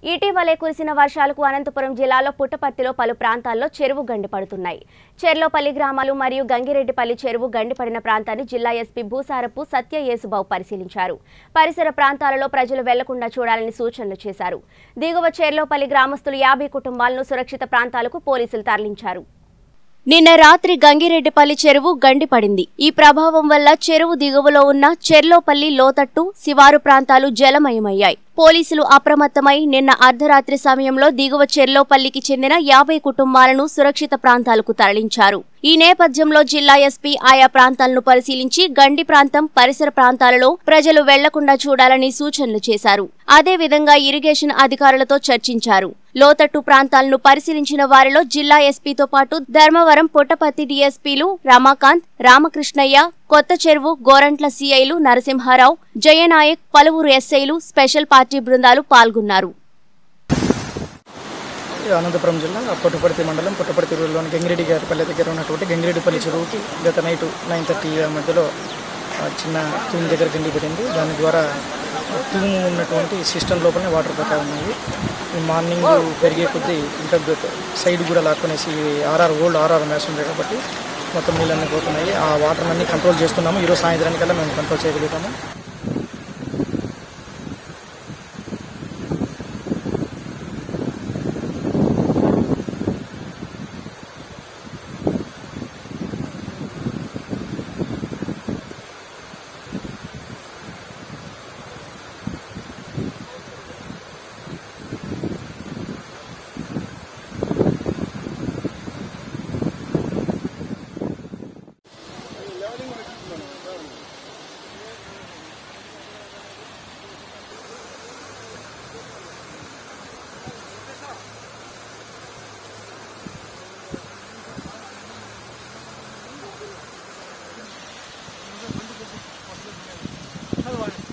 ఇటీవలే కురిసిన వర్షాలకు అనంతపురం జిల్లాలో పుట్టపర్తిలో పలు ప్రాంతాల్లో చెరువు గండి పడుతున్నాయి చెర్లోపల్లి గ్రామాలు మరియు గంగిరెడ్డిపల్లి చెరువు గండిపడిన ప్రాంతాన్ని జిల్లా ఎస్పీ భూసారపు సత్య యేసుబాబు పరిశీలించారు పరిసర ప్రాంతాలలో ప్రజలు వెళ్లకుండా చూడాలని సూచనలు చేశారు దిగువ చెర్లోపల్లి గ్రామస్తులు యాభై కుటుంబాలను సురక్షిత ప్రాంతాలకు పోలీసులు తరలించారు నిన్న రాత్రి గంగిరెడ్డిపల్లి చెరువు గండిపడింది ఈ ప్రభావం వల్ల చెరువు దిగువలో ఉన్న చెర్లోపల్లి లోతట్టు శివారు ప్రాంతాలు జలమయమయ్యాయి పోలీసులు అప్రమత్తమై నిన్న అర్ధరాత్రి సమయంలో దిగువ చెర్లోపల్లికి చెందిన యాభై కుటుంబాలను సురక్షిత ప్రాంతాలకు తరలించారు ఈ నేపథ్యంలో జిల్లా ఎస్పీ ఆయా ప్రాంతాలను పరిశీలించి గండి ప్రాంతం పరిసర ప్రాంతాలలో ప్రజలు వెళ్లకుండా చూడాలని సూచనలు చేశారు అదేవిధంగా ఇరిగేషన్ అధికారులతో చర్చించారు లోతట్టు ప్రాంతాలను పరిశీలించిన వారిలో జిల్లా ఎస్పీతో పాటు ధర్మవరం పుట్టపర్తి డీఎస్పీలు రమాకాంత్ రామకృష్ణయ్య కొత్త చెరువు గోరంట్ల సీఐలు నరసింహారావు జయనాయక్ పలువురు ఎస్ఐలు స్పెషల్ పార్టీ బృందాలు పాల్గొన్నారు ఇది అనంతపురం జిల్లా పుట్టపర్తి మండలం పుట్టపర్తి ఊరిలోని గంగిరెడ్డి గారి పల్లె దగ్గర ఉన్నటువంటి గంగిరెడ్డిపల్లి చెరువుకి గత నైట్ నైన్ థర్టీ మధ్యలో ఆ, చిన్న తూము దగ్గర గండి పడింది దాని ద్వారా ఆ తూము ఉన్నటువంటి సిస్టమ్ లోపలనే వాటర్ పోతా ఉన్నాయి ఈ మార్నింగ్ పెరిగే కొద్దీ ఇంకా గ- సైడ్ కూడా లాక్కునేసి ఆర్ఆర్ ఓల్డ్ ఆర్ఆర్ మ్యాచ్ ఉంది కాబట్టి మొత్తం నీళ్ళన్నీ పోతున్నాయి ఆ వాటర్ అన్ని కంట్రోల్ చేస్తున్నాము ఈరోజు సాయంత్రానికల్లా మేము కంట్రోల్ చేయగలుగుతాము అది వాడు.